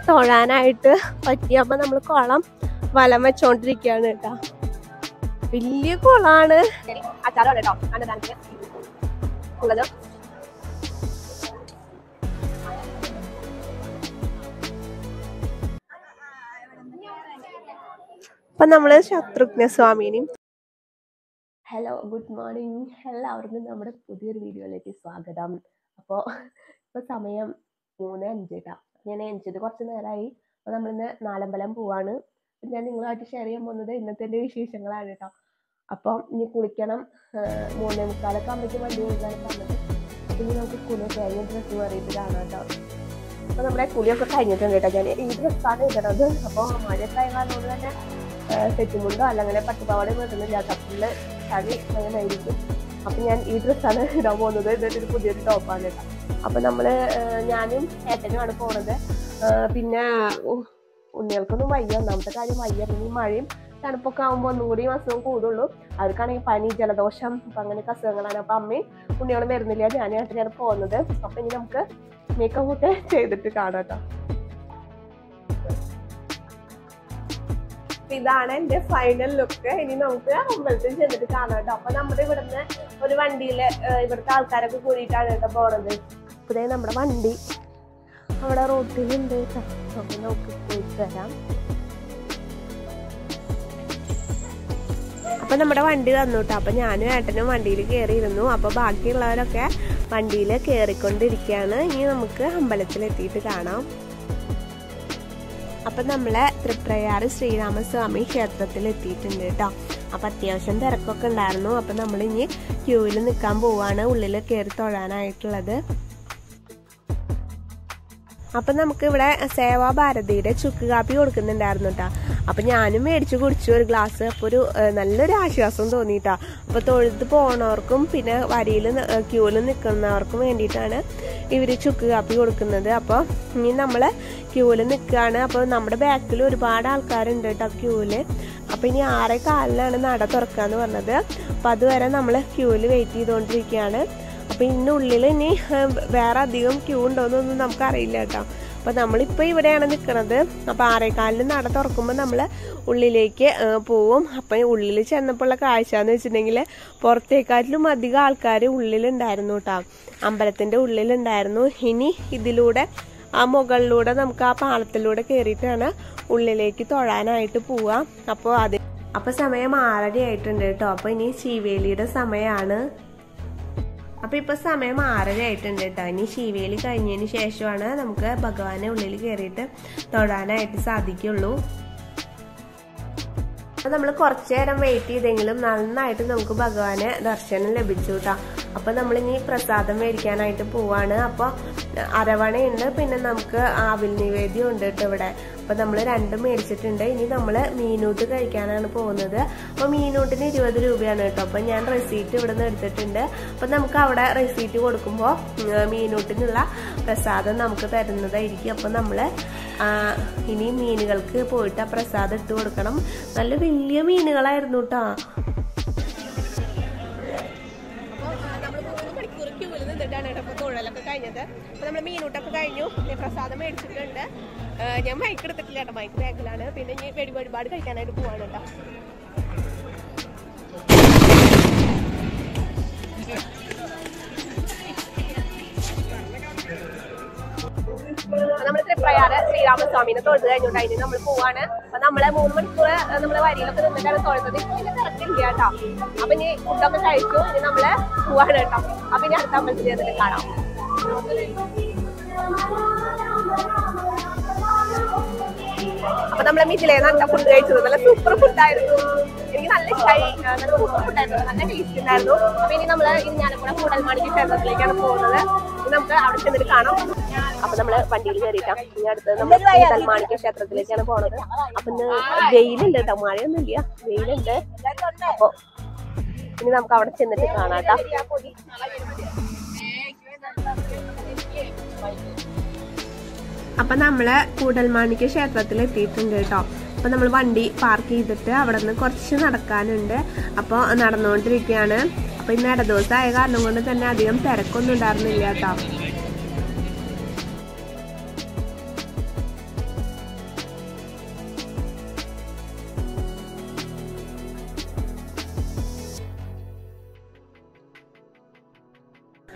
തൊഴാനായിട്ട് പറ്റി അപ്പൊ നമ്മൾ കുളം വലം വെച്ചോണ്ടിരിക്കുകയാണ് കേട്ടോ വലിയ കുളമാണ് അച്ചാറാണ് കേട്ടോ അന്നദാനത്തിന് ഉള്ളത് അപ്പൊ നമ്മള് ശത്രുഘ്ന സ്വാമിനെയും ഹലോ ഗുഡ് മോർണിംഗ് എല്ലാവർക്കും നമ്മുടെ പുതിയൊരു വീഡിയോയിലേക്ക് സ്വാഗതം അപ്പോൾ ഇപ്പോൾ സമയം മൂന്ന് അഞ്ച് കേട്ടോ ഞാൻ എണിച്ചിട്ട് കുറച്ച് നേരമായി അപ്പോൾ നമ്മളിന്ന് നാലമ്പലം പോവാണ് അപ്പോൾ ഞാൻ നിങ്ങളുമായിട്ട് ഷെയർ ചെയ്യാൻ പോകുന്നത് ഇന്നത്തെ എൻ്റെ വിശേഷങ്ങളാണ് കേട്ടോ അപ്പം ഇനി കുളിക്കണം ആഹ് മൂന്നേ മുക്കാലൊക്കെ ആകുമ്പോഴേക്കും വണ്ടി കൊണ്ടാണ് പറഞ്ഞത് അപ്പോൾ ഇനി നമുക്ക് കുളിയൊക്കെ കഴിഞ്ഞ് ഡ്രസ്സ് മാറിയിട്ട് കാണാം കേട്ടോ അപ്പോൾ നമ്മുടെ കുളിയൊക്കെ കഴിഞ്ഞിട്ടുണ്ട് കേട്ടോ ഞാൻ ഈ ഡ്രസ്സാണ് ഇടുന്നത് അപ്പോൾ മഴയൊക്കെ ആയതുകൊണ്ട് തന്നെ സെറ്റുമുണ്ടോ അല്ല അങ്ങനെ പട്ടുപാവാട ഇടുന്നില്ല ഫുള്ള് ചളി അങ്ങനെ ആയിരിക്കും അപ്പം ഞാൻ ഈ ഡ്രസ്സാണ് ഇടാൻ പോകുന്നത് ഇതൊരു ഒരു പുതിയൊരു ടോപ്പാണ് കേട്ടോ അപ്പം നമ്മൾ ഞാനും ഏട്ടനുമാണ് പോണത് ആ, പിന്നെ ഉ- ഉണ്ണികൾക്കൊന്നും വയ്യ ഒന്നാമത്തെ കാര്യം വയ്യ പിന്നെ ഈ മഴയും തണുപ്പൊക്കെ ആകുമ്പോൾ ഒന്നും കൂടി അസുഖം കൂടുള്ളൂ അവർക്കാണെങ്കിൽ പനി ജലദോഷം അപ്പം അങ്ങനെയൊക്കെ അസുഖങ്ങളാണ് അപ്പം അമ്മയും ഉണ്ണികളും വരുന്നില്ല ഞാൻ ഏട്ടനാണ് പോകുന്നത് അപ്പം ഇനി നമുക്ക് മേക്കപ്പ് ഒക്കെ ചെയ്തിട്ട് കാണാം കേട്ടോ അപ്പൊ ഇതാണ് എന്റെ ഫൈനൽ ലുക്ക് ഇനി നമുക്ക് അമ്പലത്തിൽ ചെന്നിട്ട് കാണാം കേട്ടോ അപ്പൊ നമ്മുടെ ഇവിടുന്ന് ഒരു വണ്ടിയില് ഏഹ്, ഇവിടുത്തെ ആൾക്കാരൊക്കെ കൂടിയിട്ടാണ് കേട്ടോ പോണത് ഇതേ നമ്മുടെ വണ്ടി അവിടെ റോട്ടിലുണ്ട് കേട്ടോ അപ്പൊ നമുക്ക് പോയിട്ട് വരാം അപ്പൊ നമ്മുടെ വണ്ടി വന്നു കേട്ടോ അപ്പൊ ഞാനും ഏട്ടനും വണ്ടിയിൽ കയറിയിരുന്നു അപ്പൊ ബാക്കിയുള്ളവരൊക്കെ വണ്ടിയിൽ കയറിക്കൊണ്ടിരിക്കുകയാണ് ഇനി നമുക്ക് അമ്പലത്തിലെത്തിയിട്ട് കാണാം അപ്പൊ നമ്മള് തൃപ്രയാറ് ശ്രീരാമസ്വാമി ക്ഷേത്രത്തിൽ എത്തിയിട്ടുണ്ട് കേട്ടോ അപ്പൊ അത്യാവശ്യം തിരക്കൊക്കെ ഉണ്ടായിരുന്നു അപ്പൊ നമ്മൾ ഇനി ക്യൂവിൽ നിൽക്കാൻ പോവാണ് ഉള്ളിൽ കയറി തൊഴാനായിട്ടുള്ളത് അപ്പൊ നമുക്ക് ഇവിടെ സേവാഭാരതിയുടെ ചുക്ക് കാപ്പി കൊടുക്കുന്നുണ്ടായിരുന്നു കേട്ടോ അപ്പൊ ഞാനും മേടിച്ചു കുടിച്ചു ഒരു ഗ്ലാസ് അപ്പൊ ഒരു ഏഹ്, നല്ലൊരു ആശ്വാസം തോന്നിട്ടാ അപ്പൊ തൊഴുത്ത് പോണവർക്കും പിന്നെ വരിയിൽ ക്യൂവിൽ നിൽക്കുന്നവർക്കും വേണ്ടിയിട്ടാണ് ഇവര് ചുക്ക് കാപ്പി കൊടുക്കുന്നത് അപ്പൊ ഇനി നമ്മള് ക്യൂവിൽ നിൽക്കുകയാണ് അപ്പൊ നമ്മുടെ ബാക്കിൽ ഒരുപാട് ആൾക്കാരുണ്ട് കേട്ടോ ക്യൂവില് അപ്പൊ ഇനി ആറേ കാലിനാണ് നട തുറക്കാന്ന് പറഞ്ഞത് അപ്പൊ അതുവരെ നമ്മൾ ക്യൂവിൽ വെയിറ്റ് ചെയ്തുകൊണ്ടിരിക്കുകയാണ് അപ്പൊ ഇന്നുള്ളിൽ ഇനി ഏഹ്, വേറെ അധികം ക്യൂ ഉണ്ടോന്നൊന്നും നമുക്ക് അറിയില്ല കേട്ടോ അപ്പൊ നമ്മളിപ്പോ ഇവിടെയാണ് നിൽക്കുന്നത് അപ്പൊ ആറേക്കാലിന് നട തുറക്കുമ്പോൾ നമ്മൾ ഉള്ളിലേക്ക് ഏഹ്, പോവും അപ്പൊ ഉള്ളിൽ ചെന്നപ്പോൾ ഉള്ള കാഴ്ച എന്ന് വെച്ചിട്ടുണ്ടെങ്കിൽ പുറത്തേക്കാട്ടിലും അധികം ആൾക്കാർ ഉള്ളിലുണ്ടായിരുന്നു കേട്ടോ അമ്പലത്തിന്റെ ഉള്ളിലുണ്ടായിരുന്നു ഇനി ഇതിലൂടെ ആ മുകളിലൂടെ നമുക്ക് ആ പാളത്തിലൂടെ കയറിയിട്ടാണ് ഉള്ളിലേക്ക് തൊഴാനായിട്ട് പോവാ അപ്പോൾ അത് അപ്പൊ സമയം ആറര ആയിട്ടുണ്ട് കേട്ടോ അപ്പൊ ഇനി ശിവേലിയുടെ സമയമാണ് അപ്പൊ ഇപ്പൊ സമയം ആറര ആയിട്ടുണ്ട് കേട്ടോ ഇനി ശിവേലി കഴിഞ്ഞതിന് ശേഷമാണ് നമുക്ക് ഭഗവാനെ ഉള്ളിൽ കയറിയിട്ട് തൊഴാനായിട്ട് സാധിക്കുള്ളൂ അപ്പൊ നമ്മൾ കുറച്ചു നേരം വെയിറ്റ് ചെയ്തെങ്കിലും നന്നായിട്ട് നമുക്ക് ഭഗവാനെ ദർശനം ലഭിച്ചു കേട്ടോ അപ്പൊ നമ്മളിനി പ്രസാദം മേടിക്കാനായിട്ട് പോവാണ് അപ്പൊ അരവണയുണ്ട് പിന്നെ നമുക്ക് ആവിൽ നിവേദ്യം ഉണ്ട് കേട്ടോ ഇവിടെ അപ്പൊ നമ്മൾ രണ്ടും മേടിച്ചിട്ടുണ്ട് ഇനി നമ്മള് മീനൂട്ട് കഴിക്കാനാണ് പോകുന്നത് അപ്പൊ മീനൂട്ടിന് ഇരുപത് രൂപയാണ് കേട്ടോ അപ്പൊ ഞാൻ റെസീറ്റ് ഇവിടെ നിന്ന് എടുത്തിട്ടുണ്ട് അപ്പൊ നമുക്ക് അവിടെ റെസീറ്റ് കൊടുക്കുമ്പോൾ മീനൂട്ടിനുള്ള പ്രസാദം നമുക്ക് തരുന്നതായിരിക്കും അപ്പൊ നമ്മള് ആ, ഇനി മീനുകൾക്ക് പോയിട്ട് ആ പ്രസാദം ഇട്ട് കൊടുക്കണം നല്ല വലിയ മീനുകളായിരുന്നു കേട്ടോ കഴിഞ്ഞത് അപ്പൊ നമ്മള് മീനൂട്ടൊക്കെ കഴിഞ്ഞു ഇനി പ്രസാദം മേടിച്ചിട്ടുണ്ട് ഏഹ് ഞാൻ മൈക്ക് എടുത്തിട്ടില്ല കേട്ടോ മൈക്ക് ബാഗിലാണ് പിന്നെ ഇനി വെടി ഒരുപാട് കഴിക്കാനായിട്ട് പോവാണ് കേട്ടോ നമ്മൾ തൃപ്രയാറ് ശ്രീരാമസ്വാമിനെ തൊഴുത് കഴിഞ്ഞോണ്ട് അതിന് നമ്മൾ പോവാണ് അപ്പൊ നമ്മള് മൂന്ന് മണിക്കൂർ നമ്മള് വരിയിലൊക്കെ നിന്നിട്ടാണ് തൊഴുന്നത് ഇപ്പൊ ഇതിന്റെ തിരക്കില്ല കേട്ടോ അപ്പൊ ഇനി ഫുഡൊക്കെ കഴിച്ചു ഇനി നമ്മള് പോവാണ് കേട്ടോ അപ്പൊ ഇനി അടുത്ത അമ്പലത്തിൽ ചെന്നിട്ട് കാണാം അപ്പൊ നമ്മളെ മിഥിലേന്ന് ഫുഡ് കഴിച്ചത് നല്ല സൂപ്പർ ഫുഡായിരുന്നു എനിക്ക് നല്ല ഇഷ്ടമായി ആ, നല്ല സൂപ്പർ ഫുഡായിരുന്നു നല്ല ടേസ്റ്റ് ഉണ്ടായിരുന്നു അപ്പൊ ഇനി നമ്മള് ഇരിഞ്ഞാലക്കുട കൂടൽമാണിക്ക് ക്ഷേത്രത്തിലേക്കാണ് പോകുന്നത് ഇനി നമുക്ക് അവിടെ ചെന്നിട്ട് കാണാം അപ്പൊ നമ്മള് വണ്ടിയിൽ കയറിയിട്ടാ ഇനി അടുത്തത് നമ്മൾ കൂടൽമാണിക്യ ക്ഷേത്രത്തിലേക്കാണ് പോണത് അപ്പൊ ഇന്ന് വെയിലുണ്ട് കേട്ടോ മഴയൊന്നും ഇല്ല വെയിലുണ്ട് അപ്പൊ ഇനി നമുക്ക് അവിടെ ചെന്നിട്ട് കാണാം കേട്ടോ അപ്പൊ നമ്മള് കൂടൽമാണിക്യ ക്ഷേത്രത്തിൽ എത്തിയിട്ടുണ്ട് കേട്ടോ അപ്പൊ നമ്മൾ വണ്ടി പാർക്ക് ചെയ്തിട്ട് അവിടെ നിന്ന് കുറച്ച് നടക്കാനുണ്ട് അപ്പോൾ നടന്നുകൊണ്ടിരിക്കുകയാണ് അപ്പൊ ഇന്ന് ഇട ദിവസം ആയ കാരണം കൊണ്ട് തന്നെ അധികം തിരക്കൊന്നും ഉണ്ടായിരുന്നില്ല കേട്ടോ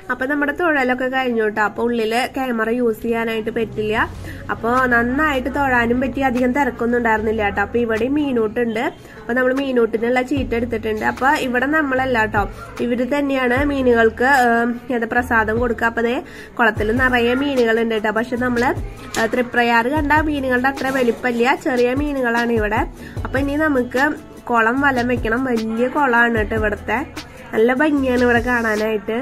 അപ്പൊ നമ്മുടെ തൊഴലൊക്കെ കഴിഞ്ഞു കേട്ടോ അപ്പൊ ഉള്ളില് ക്യാമറ യൂസ് ചെയ്യാനായിട്ട് പറ്റില്ല അപ്പൊ നന്നായിട്ട് തൊഴാനും പറ്റി അധികം തിരക്കൊന്നും ഉണ്ടായിരുന്നില്ല കേട്ടോ അപ്പൊ ഇവിടെ മീനൂട്ടുണ്ട് അപ്പൊ നമ്മൾ മീനൂട്ടിനുള്ള ചീട്ട് എടുത്തിട്ടുണ്ട് അപ്പൊ ഇവിടെ നമ്മളല്ല കേട്ടോ ഇവര് തന്നെയാണ് മീനുകൾക്ക് ഏം, ഏത് പ്രസാദം കൊടുക്കുക അപ്പൊ അതേ കുളത്തിൽ നിറയെ മീനുകളുണ്ട് കേട്ടോ പക്ഷെ നമ്മള് ഏ, തൃപ്രയാറ് കണ്ട മീനുകളുടെ അത്ര വലിപ്പമില്ല ചെറിയ മീനുകളാണ് ഇവിടെ അപ്പൊ ഇനി നമുക്ക് കുളം വലം വെക്കണം വലിയ കുളമാണ് കേട്ടോ ഇവിടുത്തെ നല്ല ഭംഗിയാണ് ഇവിടെ കാണാനായിട്ട്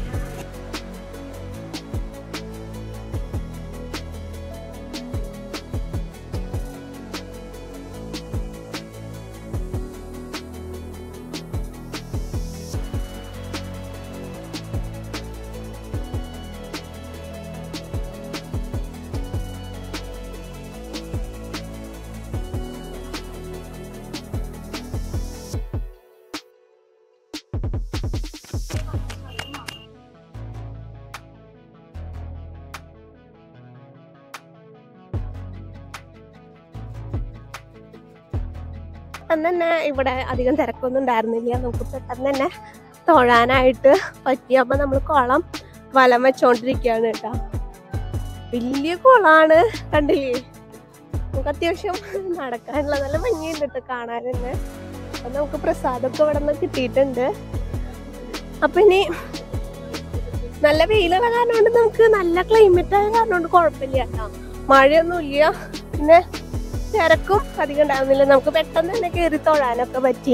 അന്ന് തന്നെ ഇവിടെ അധികം തിരക്കൊന്നും ഉണ്ടായിരുന്നില്ല നമുക്ക് പെട്ടെന്ന് തന്നെ തൊഴാനായിട്ട് പറ്റി അപ്പൊ നമ്മൾ കുളം വലം വെച്ചോണ്ടിരിക്കുകയാണ് കേട്ടോ വലിയ കുളമാണ് കണ്ടില്ലേ നമുക്ക് അത്യാവശ്യം നടക്കാനുള്ള നല്ല ഭംഗിയുണ്ട് കേട്ടോ കാണാൻ തന്നെ അപ്പൊ നമുക്ക് പ്രസാദമൊക്കെ ഇവിടെ നിന്ന് കിട്ടിയിട്ടുണ്ട് അപ്പൊ ഇനി നല്ല വെയിലുള്ള കാരണം കൊണ്ട് നമുക്ക് നല്ല ക്ലൈമറ്റ് ആയ കാരണം കൊണ്ട് കുഴപ്പമില്ല കേട്ടോ മഴയൊന്നും ഇല്ല പിന്നെ തിരക്കും അധികം ഉണ്ടാവുന്നില്ല നമുക്ക് പെട്ടെന്ന് തന്നെ കയറി തൊഴാനൊക്കെ പറ്റി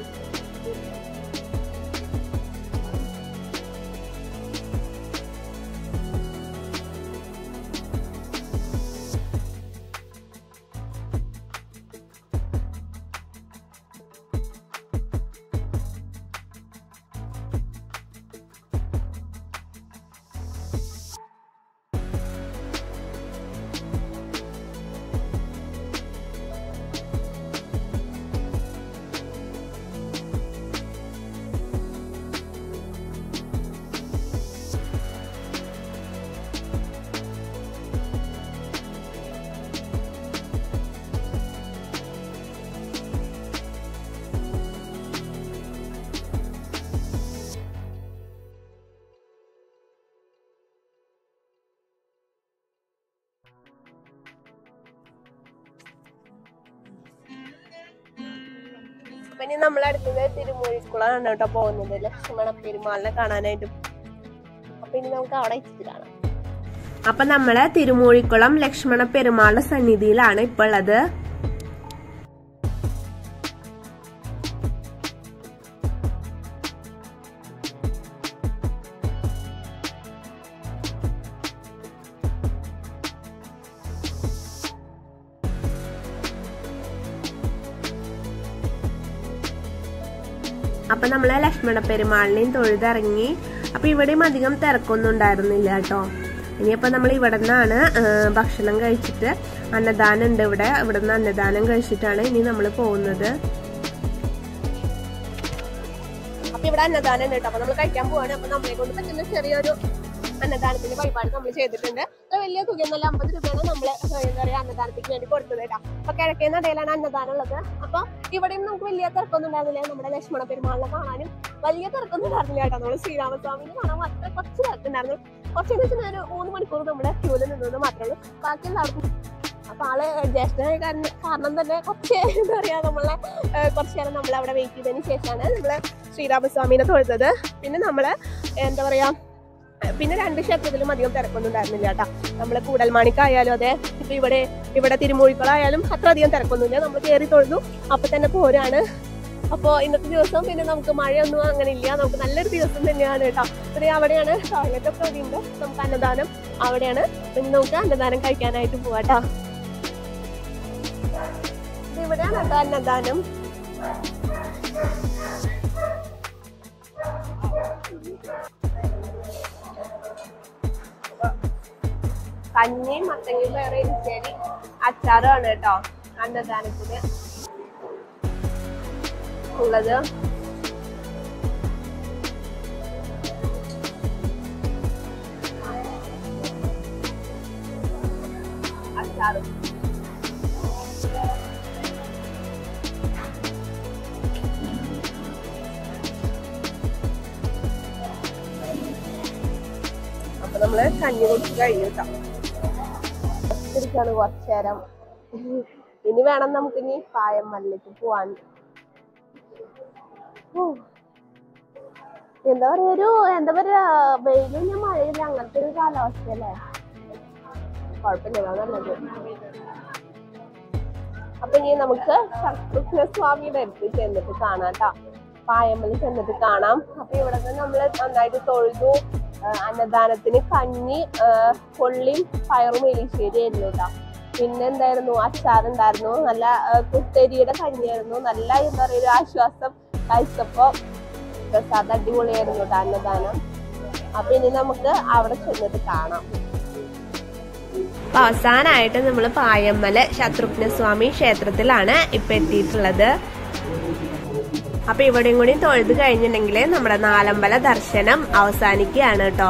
അപ്പൊ ഇനി നമ്മൾ അടുത്തത് തിരുമൂഴിക്കുളമാണ് കേട്ടോ പോകുന്നത് ലക്ഷ്മണ പെരുമാളിനെ കാണാനായിട്ട് അപ്പൊ ഇനി നമുക്ക് അവിടെ എത്തിച്ച് കാണാം അപ്പൊ നമ്മള് തിരുമൂഴിക്കുളം ലക്ഷ്മണ പെരുമാളുടെ സന്നിധിയിലാണ് ഇപ്പൊ ഉള്ളത് അപ്പൊ നമ്മള് ലക്ഷ്മണ പെരുമാളിനെയും തൊഴുതിറങ്ങി അപ്പൊ ഇവിടെയും അധികം തിരക്കൊന്നും ഉണ്ടായിരുന്നില്ല കേട്ടോ ഇനിയപ്പോ നമ്മൾ ഇവിടെ നിന്നാണ് ഭക്ഷണം കഴിച്ചിട്ട് അന്നദാനം ഉണ്ട് ഇവിടെ ഇവിടെ നിന്ന് അന്നദാനം കഴിച്ചിട്ടാണ് ഇനി നമ്മൾ പോകുന്നത് അപ്പൊ ഇവിടെ അന്നദാനം ഉണ്ട് കേട്ടോ അപ്പൊ നമ്മൾ കഴിക്കാൻ പോവാണ് അപ്പൊ നമ്മളെ കൊണ്ട് പറ്റുന്ന ചെറിയൊരു അന്നദാനത്തിന്റെ പരിപാടി നമ്മൾ ചെയ്തിട്ടുണ്ട് അത് വലിയ തുകയൊന്നുമല്ല അമ്പത് രൂപയാണ് നമ്മള് എന്താ പറയാ അന്നദാനത്തിക്ക് വേണ്ടി കൊടുത്തത് കേട്ടോ അപ്പൊ കിഴക്കേ നടയിലാണ് അന്നദാനം ഉള്ളത് അപ്പൊ ഇവിടെയും നമുക്ക് വലിയ തിരക്കൊന്നും ഉണ്ടായിരുന്നില്ല നമ്മുടെ ലക്ഷ്മണ പെരുമാളിനെ കാണാനും വലിയ തിരക്കൊന്നും ഉണ്ടായിരുന്നില്ല കേട്ടോ നമ്മൾ ശ്രീരാമസ്വാമിനെ കാണാൻ മാത്രമേ കുറച്ച് തിരക്കുണ്ടായിരുന്നു കുറച്ചെന്ന് വെച്ചാൽ ഒരു മൂന്ന് മണിക്കൂർ നമ്മുടെ ക്യൂല് നിന്നത് മാത്രമേ ഉള്ളൂ ബാക്കി എല്ലാവർക്കും അപ്പൊ ആള് ജ്യേഷ്ഠനായ കാരണം കാരണം തന്നെ കുറച്ച് എന്താ പറയാ നമ്മളെ ഏഹ് കുറച്ച് നേരം നമ്മൾ അവിടെ വെയിറ്റ് ചെയ്തതിന് ശേഷമാണ് നമ്മള് ശ്രീരാമസ്വാമിനെ തൊഴുതത് പിന്നെ നമ്മള് എന്താ പറയാ പിന്നെ രണ്ട് ക്ഷേത്രത്തിലും അധികം തിരക്കൊന്നും ഉണ്ടായിരുന്നില്ല കേട്ടോ നമ്മള് കൂടൽമാണിക്കായാലും അതെ ഇപ്പൊ ഇവിടെ ഇവിടെ തിരുമൂഴിക്കുളായാലും അത്ര അധികം തിരക്കൊന്നുമില്ല നമ്മൾ കയറി തൊഴുതു അപ്പൊ തന്നെ പോരാണ് അപ്പോ ഇന്നത്തെ ദിവസം പിന്നെ നമുക്ക് മഴയൊന്നും അങ്ങനെ ഇല്ല നമുക്ക് നല്ലൊരു ദിവസം തന്നെയാണ് കേട്ടോ പിന്നെ അവിടെയാണ് ടോയ്ലറ്റ് ഒക്കെ അവിടെ ഉണ്ട് നമുക്ക് അന്നദാനം അവിടെയാണ് പിന്നെ നമുക്ക് അന്നദാനം കഴിക്കാനായിട്ട് പോവാട്ടോ ഇത് ഇവിടെയാണ് കേട്ടോ അന്നദാനം കഞ്ഞിയും മത്തങ്ങയും വേറെ ഇരിച്ചേരി അച്ചാറുമാണ് കേട്ടോ അന്നദാനത്തിന് ഉള്ളത് അച്ചാറ് അപ്പൊ നമ്മള് കഞ്ഞി കുടിച്ച് കഴിഞ്ഞു കേട്ടോ ഇരിക്കാണ് കുറച്ചു നേരം ഇനി വേണം നമുക്ക് ഇനി പായമ്മലിലേക്ക് പോവാൻ ഓ. എന്താ പറയാ ഒരു എന്താ പറയാ വെയിലില്ല മഴയില്ല അങ്ങനത്തെ ഒരു കാലാവസ്ഥയല്ലേ കുഴപ്പമില്ല അതാ നല്ലത് അപ്പൊ ഇനി നമുക്ക് ശത്രുഘ്ന സ്വാമിയുടെ അടുത്ത് ചെന്നിട്ട് കാണാം കേട്ടോ പായമ്മൽ ചെന്നിട്ട് കാണാം അപ്പൊ ഇവിടെ നിന്ന് നമ്മള് നന്നായിട്ട് തൊഴുതു ആ, അന്നദാനത്തിന് കഞ്ഞി ആ, കൊള്ളിയും പയറും എലിശ്ശേരി ആയിരുന്നു കേട്ടോ പിന്നെ എന്തായിരുന്നു അച്ചാറുണ്ടായിരുന്നു നല്ല ആ, കുത്തരിയുടെ കഞ്ഞിയായിരുന്നു നല്ല എന്താ പറയുക ഒരു ആശ്വാസം കഴിച്ചപ്പോ പ്രസാദ് അടിപൊളിയായിരുന്നു കേട്ടോ അന്നദാനം അപ്പൊ ഇനി നമുക്ക് അവിടെ ചെന്നിട്ട് കാണാം അവസാനായിട്ട് നമ്മൾ പായമ്മല് ശത്രുഘ്ന സ്വാമി ക്ഷേത്രത്തിലാണ് ഇപ്പൊ എത്തിയിട്ടുള്ളത് അപ്പൊ ഇവിടെയും കൂടി തൊഴുത് കഴിഞ്ഞിട്ടുണ്ടെങ്കിൽ നമ്മുടെ നാലമ്പല ദർശനം അവസാനിക്കുകയാണ് കേട്ടോ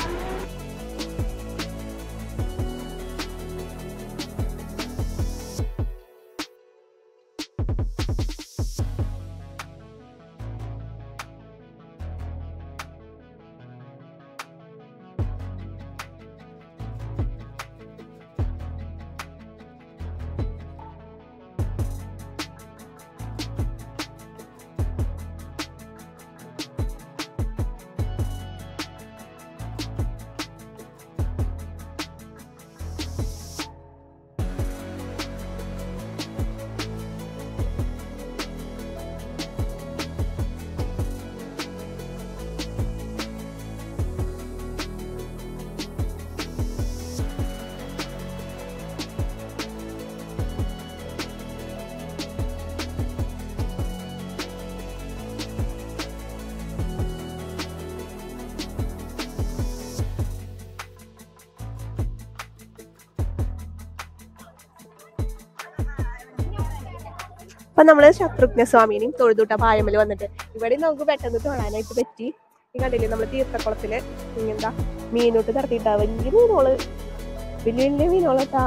അപ്പൊ നമ്മള് ശത്രുഘ്ന സ്വാമിനെയും തൊഴുതുട്ട പായമ്മല് വന്നിട്ട് ഇവിടെ നമുക്ക് പെട്ടെന്ന് തൊഴാനായിട്ട് പറ്റി ഈ കണ്ടില്ലേ നമ്മള് തീർത്ഥക്കുളത്തില് എന്താ മീനോട്ട് തടത്തിയിട്ടാ വലിയ മീനോള് വലിയ വലിയ മീനോളട്ടാ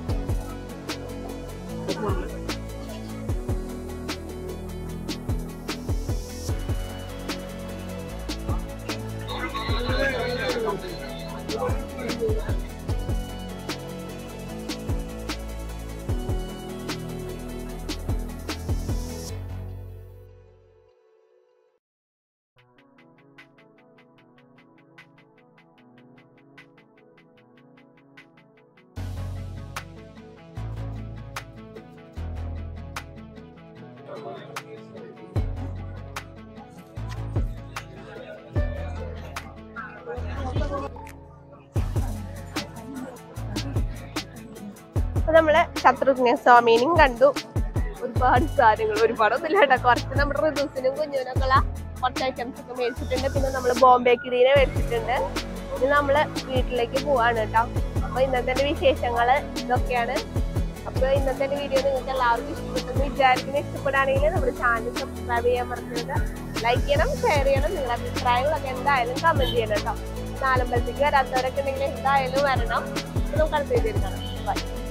അപ്പൊ നമ്മള് ശത്രുഘ്ന സ്വാമിനെയും കണ്ടു ഒരുപാട് സാധനങ്ങൾ ഒരുപാടൊന്നുമില്ല കേട്ടോ കുറച്ച് നമ്മുടെ ഋതുസിനും കുഞ്ഞിനൊക്കെ ഉള്ള കുറച്ച് ഐറ്റംസ് ഒക്കെ മേടിച്ചിട്ടുണ്ട് പിന്നെ നമ്മള് ബോംബെ കിരീനെ മേടിച്ചിട്ടുണ്ട് ഇനി നമ്മള് വീട്ടിലേക്ക് പോവാണ് കേട്ടോ അപ്പൊ ഇന്നത്തെ വിശേഷങ്ങള് ഇതൊക്കെയാണ് അപ്പൊ ഇന്നത്തെ വീഡിയോ നിങ്ങൾക്ക് എല്ലാവർക്കും ഇഷ്ടപ്പെട്ടെന്ന് വിചാരിക്കുന്ന ഇഷ്ടപ്പെടുകയാണെങ്കിൽ നമ്മുടെ ചാനൽ സബ്സ്ക്രൈബ് ചെയ്യാൻ മറക്കരുത് ലൈക്ക് ചെയ്യണം ഷെയർ ചെയ്യണം നിങ്ങളുടെ അഭിപ്രായങ്ങളൊക്കെ എന്തായാലും കമന്റ് ചെയ്യണം കേട്ടോ നാലമ്പലത്തേക്ക് വരാത്തവരൊക്കെ ഉണ്ടെങ്കിൽ എന്തായാലും വരണം അപ്പൊ നമുക്ക് അടുത്ത വീഡിയോ കാണാം ബൈ